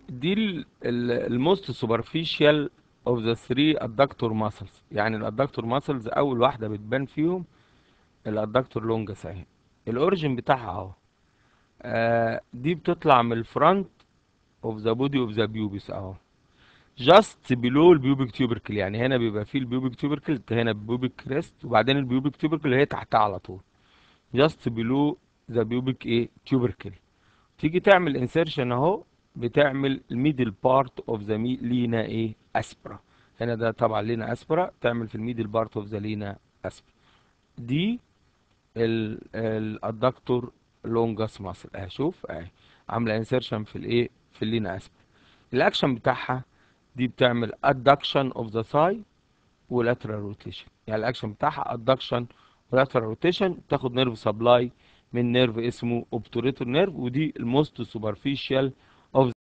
دي الموست سوبرفيشال اوف ذا 3 ادكتور ماسلز يعني الادكتور ماسلز اول واحده بتبان فيهم الادكتور لونجس اهي الاوريجن بتاعها اهو آه، دي بتطلع من الفرونت اوف ذا بودي اوف ذا بيوبس اهو جاست بيلو البيوبيك تيوبركل يعني هنا بيبقى فيه البيوبيك تيوبركل هنا البيوبيك كريست وبعدين البيوبيك تيوبركل هي تحتها على طول جاست بيلو ذا بيوبيك ايه تيوبركل تيجي تعمل انسيرشن اهو بتعمل الميدل بارت اوف ذا لينا ايه اسبرا هنا ده طبعا لينا اسبرا تعمل في الميدل بارت اوف ذا لينا اسبرا دي الادكتور لونجاس ماسل اهي شوف اهي عامله انسيرشن في الايه في اللينا اسبرا الاكشن بتاعها دي بتعمل adduction of the thigh ولاترال rotation يعني الاكشن بتاعها adduction ولاترال rotation تاخد نيرف سبلاي من نيرف اسمه obturator nerve ودي الموست superficial